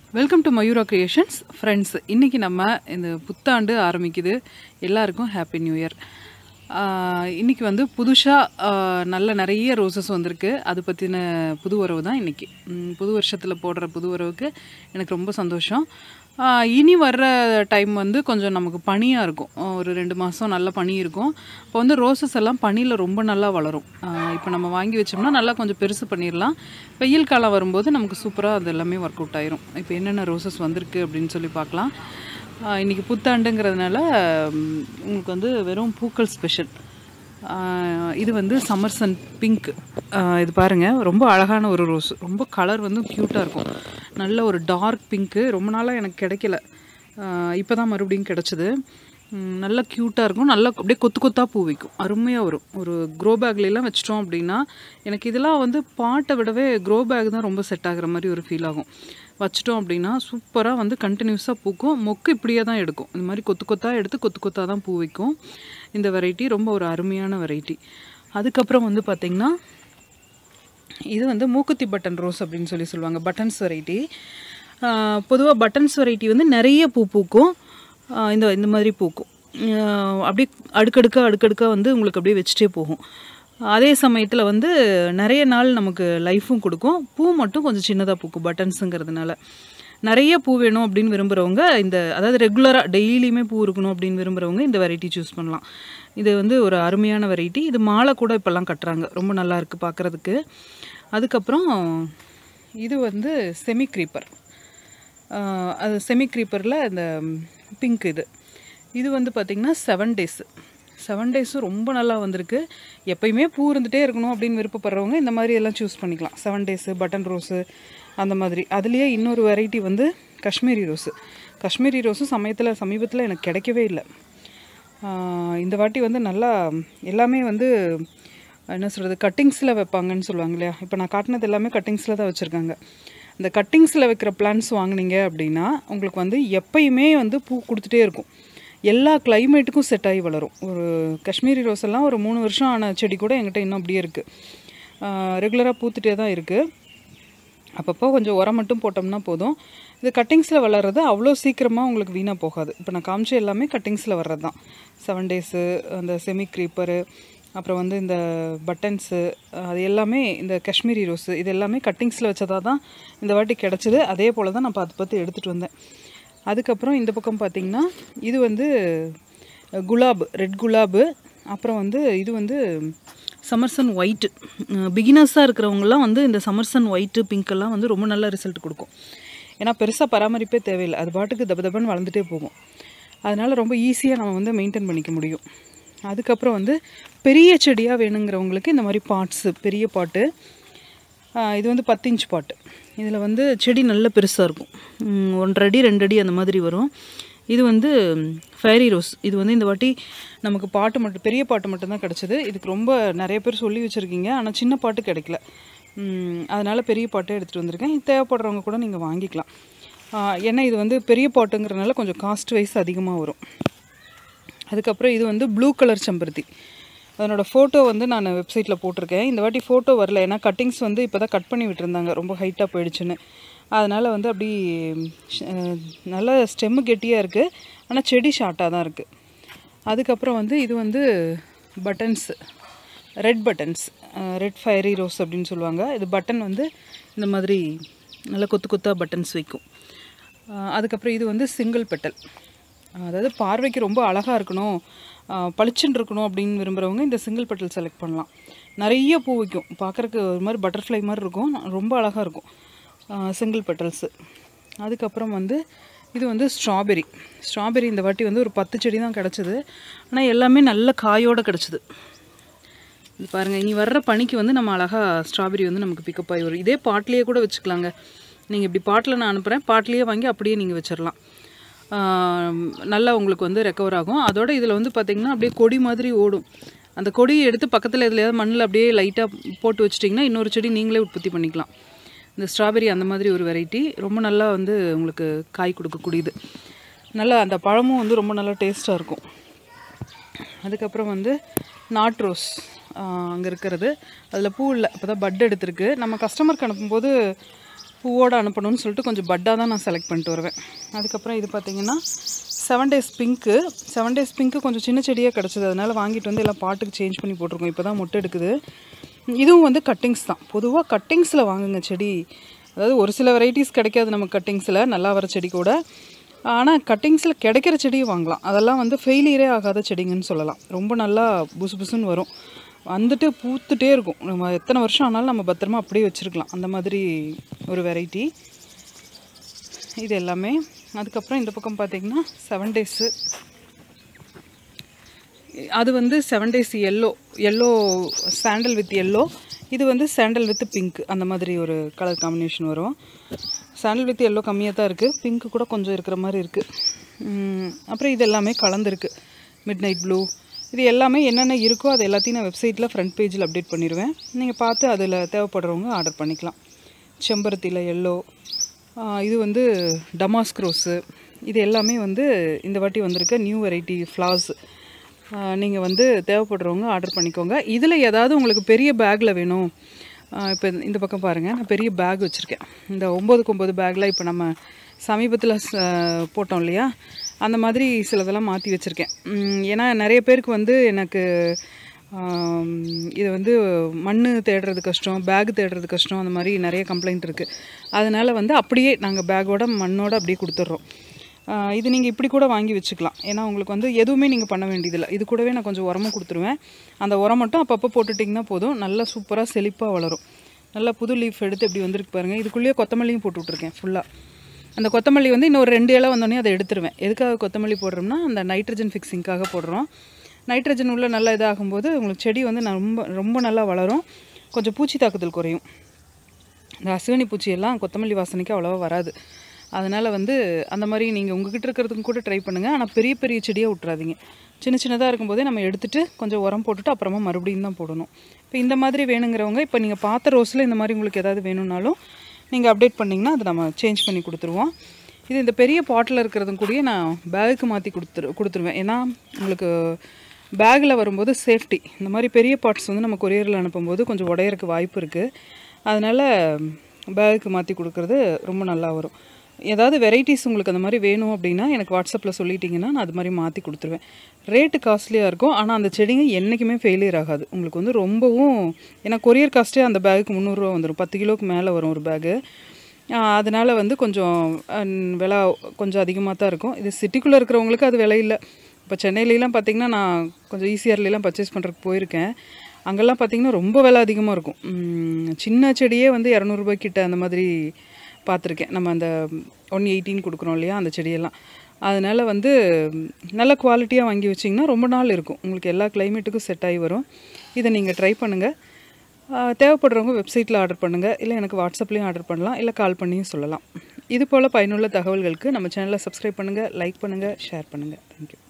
welcome to Mayura Creations friends இன்றைக்கி நம்ம இந்த புத்தாண்டு ஆரம்பிக்குது எல்லாருக்கும் ஹாப்பி நியூ இயர் இன்றைக்கி வந்து புதுசாக நல்ல நிறைய ரோசஸ் வந்திருக்கு அது பற்றின புது உறவு தான் இன்றைக்கி புது வருஷத்தில் போடுற புது உறவுக்கு எனக்கு ரொம்ப சந்தோஷம் ஆஹ் இனி வர்ற டைம் வந்து கொஞ்சம் நமக்கு பனியாக இருக்கும் ஆஹ் ஒரு ரெண்டு மாதம் நல்ல பனி இருக்கும் இப்போ வந்து ரோசஸ் எல்லாம் பனியில் ரொம்ப நல்லா வளரும் இப்போ நம்ம வாங்கி வச்சோம்னா நல்லா கொஞ்சம் பெருசு பண்ணிடலாம் வெயில் காலம் வரும்போது நமக்கு சூப்பராக அது எல்லாமே ஒர்க் அவுட் ஆயிரும் இப்போ என்னென்ன ரோசஸ் வந்திருக்கு அப்படின்னு சொல்லி பார்க்கலாம் ஆஹ் இன்னைக்கு புத்தாண்டுங்கிறதுனால ம், உங்களுக்கு வந்து வெறும் பூக்கள் ஸ்பெஷல் ஆஹ் இது வந்து சம்மர்சன் பிங்க் இது பாருங்கள் ரொம்ப அழகான ஒரு ரோஸ் ரொம்ப கலர் வந்து க்யூட்டாக இருக்கும் நல்ல ஒரு டார்க் பிங்க்கு ரொம்ப நாளாக எனக்கு கிடைக்கல இப்போ தான் மறுபடியும் கிடச்சிது நல்லா க்யூட்டாக இருக்கும் நல்லா அப்படியே கொத்து கொத்தாக பூ வைக்கும் அருமையாக வரும் ஒரு க்ரோ பேக்லாம் வச்சிட்டோம் அப்படின்னா எனக்கு இதெல்லாம் வந்து பாட்டை விடவே க்ரோ பேக் தான் ரொம்ப செட் ஆகுற மாதிரி ஒரு ஃபீல் ஆகும் வச்சிட்டோம் அப்படின்னா சூப்பராக வந்து கண்டினியூஸாக பூக்கும் மொக்கு இப்படியே தான் எடுக்கும் இந்த மாதிரி கொத்து கொத்தாக எடுத்து கொத்து கொத்தாக தான் பூ வைக்கும் இந்த வெரைட்டி ரொம்ப ஒரு அருமையான வெரைட்டி அதுக்கப்புறம் வந்து பார்த்திங்கன்னா இது வந்து மூக்குத்தி பட்டன் ரோஸ் அப்படின்னு சொல்லி சொல்லுவாங்க பட்டன்ஸ் வெரைட்டி பொதுவாக பட்டன்ஸ் வெரைட்டி வந்து நிறைய பூ பூக்கும் ஆஹ் இந்த இந்த மாதிரி பூக்கும் ஆஹ் அப்படியே அடுக்கடுக்காக அடுக்கடுக்காக வந்து உங்களுக்கு அப்படியே வச்சுட்டே போகும் அதே சமயத்தில் வந்து நிறைய நாள் நமக்கு லைஃப்பும் கொடுக்கும் பூ மட்டும் கொஞ்சம் சின்னதாக பூக்கும் பட்டன்ஸுங்கிறதுனால நிறைய பூ வேணும் அப்படின்னு விரும்புகிறவங்க இந்த அதாவது ரெகுலராக டெய்லியுமே பூ இருக்கணும் அப்படின்னு விரும்புகிறவங்க இந்த வெரைட்டி சூஸ் பண்ணலாம் இது வந்து ஒரு அருமையான வெரைட்டி இது மாலை கூட இப்போல்லாம் கட்டுறாங்க ரொம்ப நல்லா இருக்குது பார்க்குறதுக்கு அதுக்கப்புறம் இது வந்து செமி க்ரீப்பர் அது செமி க்ரீப்பரில் இந்த பிங்க் இது இது வந்து பார்த்திங்கன்னா செவன் டேஸு செவன் டேஸும் ரொம்ப நல்லா வந்திருக்கு எப்பயுமே பூ இருந்துகிட்டே இருக்கணும் அப்படின்னு விருப்பப்படுறவங்க இந்த மாதிரி எல்லாம் சூஸ் பண்ணிக்கலாம் செவன் டேஸு பட்டன் ரோஸு அந்த மாதிரி அதுலேயே இன்னொரு வெரைட்டி வந்து காஷ்மீரி ரோஸு காஷ்மீரி ரோஸும் சமயத்தில் சமீபத்தில் எனக்கு கிடைக்கவே இல்லை ஆஹ் இந்த வாட்டி வந்து நல்லா எல்லாமே வந்து என்ன சொல்கிறது கட்டிங்ஸில் வைப்பாங்கன்னு சொல்லுவாங்க இல்லையா இப்போ நான் காட்டினது எல்லாமே கட்டிங்ஸில் தான் வச்சுருக்காங்க இந்த கட்டிங்ஸில் வைக்கிற பிளான்ஸ் வாங்குனீங்க அப்படின்னா உங்களுக்கு வந்து எப்பயுமே வந்து பூ கொடுத்துட்டே இருக்கும் எல்லா கிளைமேட்டுக்கும் செட் ஆகி வளரும் ஒரு காஷ்மீரி ரோஸ் எல்லாம் ஒரு மூணு வருஷம் ஆன செடி கூட என்கிட்ட இன்னும் அப்படியே இருக்குது ரெகுலராக பூத்துட்டே தான் இருக்குது அப்பப்போ கொஞ்சம் உரம் மட்டும் போட்டோம்னா போதும் இது கட்டிங்ஸில் வளர்றது அவ்வளோ சீக்கிரமாக உங்களுக்கு வீணாக போகாது இப்போ நான் காமிச்ச எல்லாமே கட்டிங்ஸில் வர்றது தான் செவன் டேஸு அந்த செமி க்ரீப்பரு அப்புறம் வந்து இந்த பட்டன்ஸு அது எல்லாமே இந்த காஷ்மீரி ரோஸு இது எல்லாமே கட்டிங்ஸில் வச்சதாக தான் இந்த வாட்டி கிடச்சிது அதே போல் தான் நான் பார்த்து பார்த்து எடுத்துகிட்டு வந்தேன் அதுக்கப்புறம் இந்த பக்கம் பார்த்திங்கன்னா இது வந்து குலாப் ரெட் குலாபு அப்புறம் வந்து இது வந்து சமர்சன் ஒயிட்டு பிகினர்ஸாக இருக்கிறவங்கலாம் வந்து இந்த சமர்சன் ஒயிட்டு பிங்க்கெல்லாம் வந்து ரொம்ப நல்ல ரிசல்ட் கொடுக்கும் ஏன்னா பெருசாக பராமரிப்பே தேவையில்லை அது பாட்டுக்கு தப தபன்னு வளர்ந்துட்டே போகும் அதனால் ரொம்ப ஈஸியாக நம்ம வந்து மெயின்டைன் பண்ணிக்க முடியும் அதுக்கப்புறம் வந்து பெரிய செடியாக வேணுங்கிறவங்களுக்கு இந்த மாதிரி பாட்ஸு பெரிய பாட்டு ஆஹ் இது வந்து பத்து இன்ச் பாட்டு இதில் வந்து செடி நல்ல பெருசாக இருக்கும் உம், ஒன்றரை அடி ரெண்டு அடி அந்த மாதிரி வரும் இது வந்து ஃபேரி ரோஸ் இது வந்து இந்த வாட்டி நமக்கு பாட்டு மட்டும் பெரிய பாட்டு மட்டும்தான் கிடச்சிது இதுக்கு ரொம்ப நிறைய பேர் சொல்லி வச்சுருக்கீங்க ஆனால் சின்ன பாட்டு கிடைக்கல உம், அதனால பெரிய பாட்டே எடுத்துகிட்டு வந்திருக்கேன் இது தேவைப்படுறவங்க கூட நீங்கள் வாங்கிக்கலாம் ஆஹ் ஏன்னா இது வந்து பெரிய பாட்டுங்கிறனால கொஞ்சம் காஸ்ட் வைஸ் அதிகமாக வரும் அதுக்கப்புறம் இது வந்து ப்ளூ கலர் செம்பருத்தி அதனோட ஃபோட்டோ வந்து நான் வெப்சைட்டில் போட்டிருக்கேன் இந்த வாட்டி ஃபோட்டோ வரல ஏன்னா கட்டிங்ஸ் வந்து இப்போ தான் கட் பண்ணி விட்டுருந்தாங்க ரொம்ப ஹைட்டாக போயிடுச்சுன்னு அதனால் வந்து அப்படி அஹ், நல்ல ஸ்டெம்மு கெட்டியாக இருக்குது ஆனால் செடி ஷார்ட்டாக தான் இருக்குது அதுக்கப்புறம் வந்து இது வந்து buttons red buttons red fiery rose அப்படின்னு சொல்லுவாங்க இது பட்டன் வந்து இந்த மாதிரி நல்ல கொத்து கொத்தாக பட்டன்ஸ் வைக்கும் ஆஹ் அதுக்கப்புறம் இது வந்து சிங்கிள் பெட்டல் அதாவது பார்வைக்கு ரொம்ப அழகாக இருக்கணும் ஆஹ் பளிச்சுன்னு இருக்கணும் அப்படின்னு விரும்புகிறவங்க இந்த சிங்கிள் பெட்டல் செலக்ட் பண்ணலாம் நிறைய பூ வைக்கும் பார்க்குறக்கு ஒரு மாதிரி பட்டர்ஃப்ளை மாதிரி இருக்கும் ரொம்ப அழகாக இருக்கும் சிங்கிள் பெட்டல்ஸு அதுக்கப்புறம் வந்து இது வந்து ஸ்ட்ராபெரி ஸ்ட்ராபெரி இந்த வாட்டி வந்து ஒரு பத்து செடி தான் கிடச்சிது ஆனால் எல்லாமே நல்ல காயோடு கிடச்சிது இது பாருங்கள் இனி வர்ற பனிக்கு வந்து நம்ம அழகாக ஸ்ட்ராபெரி வந்து நமக்கு பிக்கப் ஆகி வரும் இதே பாட்லேயே கூட வச்சுக்கலாங்க நீங்கள் இப்படி பாட்டில் நான் அனுப்புகிறேன் பாட்லேயே வாங்கி அப்படியே நீங்கள் வச்சிடலாம் ஆம், நல்லா உங்களுக்கு வந்து ரெக்கவர் ஆகும் அதோட இதில் வந்து பார்த்திங்கன்னா அப்படியே கொடி மாதிரி ஓடும் அந்த கொடியை எடுத்து பக்கத்தில் எதுலையாவது மண்ணில் அப்படியே லைட்டாக போட்டு வச்சிட்டிங்கன்னா இன்னொரு செடி நீங்களே உற்பத்தி பண்ணிக்கலாம் இந்த ஸ்ட்ராபெரி அந்த மாதிரி ஒரு வெரைட்டி ரொம்ப நல்லா வந்து உங்களுக்கு காய் கொடுக்கக்கூடியது நல்லா அந்த பழமும் வந்து ரொம்ப நல்லா டேஸ்ட்டாக இருக்கும் அதுக்கப்புறம் வந்து நாட் ரோஸ் அங்கே இருக்கிறது அதில் பூ இல்லை இப்போ தான் பட் எடுத்திருக்கு நம்ம கஸ்டமருக்கு அனுப்பும்போது பூவோடு அனுப்பணும்னு சொல்லிட்டு கொஞ்சம் பட்டாக தான் நான் செலக்ட் பண்ணிட்டு வருவேன் அதுக்கப்புறம் இது பார்த்தீங்கன்னா seven days pink seven days pink கொஞ்சம் சின்ன செடியாக கிடச்சிது அதனால் வாங்கிட்டு வந்து எல்லாம் பாட்டுக்கு சேஞ்ச் பண்ணி போட்டிருக்கோம் இப்போ தான் மொட்டை எடுக்குது இதுவும் வந்து கட்டிங்ஸ் தான் பொதுவாக கட்டிங்ஸில் வாங்குங்க செடி அதாவது ஒரு சில வெரைட்டிஸ் கிடைக்காது நமக்கு கட்டிங்ஸில் நல்லா வர செடி கூட ஆனால் கட்டிங்ஸில் கிடைக்கிற செடியும் வாங்கலாம் அதெல்லாம் வந்து ஃபெயிலியரே ஆகாத செடிங்கன்னு சொல்லலாம் ரொம்ப நல்லா புசு புசுன்னு வரும் வந்துட்டு பூத்துட்டே இருக்கும் நம்ம எத்தனை வருஷம் ஆனாலும் நம்ம பத்திரமா அப்படியே வச்சுருக்கலாம் அந்த மாதிரி ஒரு வெரைட்டி இது எல்லாமே அதுக்கப்புறம் இந்த பக்கம் பார்த்தீங்கன்னா செவன் டேஸு அது வந்து seven days yellow yellow sandal with yellow இது வந்து சாண்டல் வித் பிங்க் அந்த மாதிரி ஒரு கலர் காம்பினேஷன் வரும் சாண்டல் வித் எல்லோ கம்மியாக தான் இருக்குது பிங்க் கூட கொஞ்சம் இருக்கிற மாதிரி இருக்குது அப்புறம் இது எல்லாமே கலந்துருக்கு மிட் நைட் ப்ளூ இது எல்லாமே என்னென்ன இருக்கோ அது எல்லாத்தையும் நான் வெப்சைட்டில் ஃப்ரண்ட் பேஜில் அப்டேட் பண்ணிடுவேன் நீங்கள் பார்த்து அதில் தேவைப்படுறவங்க ஆர்டர் பண்ணிக்கலாம் செம்பருத்தியில் எல்லோ இது வந்து டமாஸ்க் ரோஸு இது எல்லாமே வந்து இந்த வாட்டி வந்திருக்க நியூ வெரைட்டி ஃப்ளார்ஸ் நீங்கள் வந்து தேவைப்படுறவங்க ஆர்டர் பண்ணிக்கோங்க இதில் ஏதாவது உங்களுக்கு பெரிய பேக்கில் வேணும் இப்போ இந்த பக்கம் பாருங்கள் நான் பெரிய பேக் வச்சுருக்கேன் இந்த ஒம்பதுக்கு ஒம்பது பேக்கில் இப்போ நம்ம சமீபத்தில் போட்டோம் இல்லையா அந்த மாதிரி சிலதெல்லாம் மாற்றி வச்சுருக்கேன் ஏன்னா நிறைய பேருக்கு வந்து எனக்கு இது வந்து மண் தேடுறது கஷ்டம் பேக் தேடுறது கஷ்டம் அந்த மாதிரி நிறைய கம்ப்ளைண்ட் இருக்குது அதனால் வந்து அப்படியே நாங்கள் பேக்கோட மண்ணோட அப்படியே கொடுத்துட்றோம் இது நீங்கள் இப்படி கூட வாங்கி வச்சுக்கலாம் ஏன்னா உங்களுக்கு வந்து எதுவுமே நீங்கள் பண்ண வேண்டியதில்லை இது கூடவே நான் கொஞ்சம் உரமும் கொடுத்துருவேன் அந்த உரம் மட்டும் அப்பப்போ போட்டுட்டிங்கன்னா போதும் நல்லா சூப்பராக செழிப்பாக வளரும் நல்லா புது லீஃப் எடுத்து இப்படி வந்திருக்கு பாருங்கள் இதுக்குள்ளேயே கொத்தமல்லியும் போட்டு விட்ருக்கேன் ஃபுல்லாக அந்த கொத்தமல்லி வந்து இன்னொரு ரெண்டு இலை வந்தோடனே அதை எடுத்துருவேன் எதுக்காக கொத்தமல்லி போடுறோம்னா அந்த நைட்ரஜன் ஃபிக்ஸிங்காக போடுறோம் நைட்ரஜன் உள்ள நல்லா இதாகும்போது உங்களுக்கு செடி வந்து ரொம்ப ரொம்ப நல்லா வளரும் கொஞ்சம் பூச்சி தாக்குதல் குறையும் இந்த அசுவனி பூச்சியெல்லாம் கொத்தமல்லி வாசனைக்கு அவ்வளோவா வராது அதனால் வந்து அந்த மாதிரி நீங்கள் உங்ககிட்ட இருக்கிறதுக்கும் கூட ட்ரை பண்ணுங்கள் ஆனால் பெரிய பெரிய செடியாக விட்றாதீங்க சின்ன சின்னதாக இருக்கும்போதே நம்ம எடுத்துகிட்டு கொஞ்சம் உரம் போட்டுட்டு அப்புறமா மறுபடியும் தான் போடணும் இப்போ இந்த மாதிரி வேணுங்கிறவங்க இப்போ நீங்கள் பார்த்த ரோஸில் இந்த மாதிரி உங்களுக்கு ஏதாவது வேணும்னாலும் நீங்கள் அப்டேட் பண்ணிங்கன்னா அதை நம்ம சேஞ்ச் பண்ணி கொடுத்துருவோம் இது இந்த பெரிய பாட்டில் இருக்கிறதும் கூடயே நான் பேகுக்கு மாற்றி கொடுத்துரு கொடுத்துருவேன் ஏன்னா உங்களுக்கு பேக்கில் வரும்போது சேஃப்டி இந்த மாதிரி பெரிய பார்ட்ஸ் வந்து நம்ம கொரியரில் அனுப்பும்போது கொஞ்சம் உடையறக்கு வாய்ப்பு இருக்குது அதனால் பேகுக்கு மாற்றி கொடுக்குறது ரொம்ப நல்லா வரும் ஏதாவது வெரைட்டிஸ் உங்களுக்கு அந்த மாதிரி வேணும் அப்படின்னா எனக்கு வாட்ஸ்அப்பில் சொல்லிட்டீங்கன்னா நான் அது மாதிரி மாற்றி கொடுத்துருவேன் ரேட்டு காஸ்ட்லியாக இருக்கும் ஆனால் அந்த செடிங்க என்றைக்குமே ஃபெயிலியர் ஆகாது உங்களுக்கு வந்து ரொம்பவும் ஏன்னா கொரியர் காஸ்ட்டே அந்த பேகுக்கு முந்நூறுரூவா வந்துடும் பத்து கிலோவுக்கு மேலே வரும் ஒரு பேகு அதனால் வந்து கொஞ்சம் விலை கொஞ்சம் அதிகமாக தான் இருக்கும் இது சிட்டிக்குள்ளே இருக்கிறவங்களுக்கு அது விலை இல்லை இப்போ சென்னையிலலாம் பார்த்திங்கன்னா நான் கொஞ்சம் ஈஸியார்லாம் பர்ச்சேஸ் பண்ணுறதுக்கு போயிருக்கேன் அங்கெல்லாம் பார்த்திங்கன்னா ரொம்ப விலை அதிகமாக இருக்கும் சின்ன செடியே வந்து இரநூறுபாய்க்கிட்ட அந்த மாதிரி பார்த்துருக்கேன் நம்ம அந்த ஒன் எயிட்டின்னு கொடுக்குறோம் இல்லையா அந்த செடியெல்லாம் அதனால் வந்து நல்ல குவாலிட்டியாக வாங்கி வச்சிங்கன்னா ரொம்ப நாள் இருக்கும் உங்களுக்கு எல்லா கிளைமேட்டுக்கும் செட் ஆகி வரும் இதை நீங்கள் ட்ரை பண்ணுங்கள் தேவைப்படுறவங்க வெப்சைட்டில் ஆர்டர் பண்ணுங்கள் இல்லை எனக்கு வாட்ஸ்அப்லேயும் ஆர்டர் பண்ணலாம் இல்லை கால் பண்ணியும் சொல்லலாம் இது போல் பயனுள்ள தகவல்களுக்கு நம்ம சேனலை சப்ஸ்கிரைப் பண்ணுங்கள் லைக் பண்ணுங்கள் ஷேர் பண்ணுங்கள் தேங்க்யூ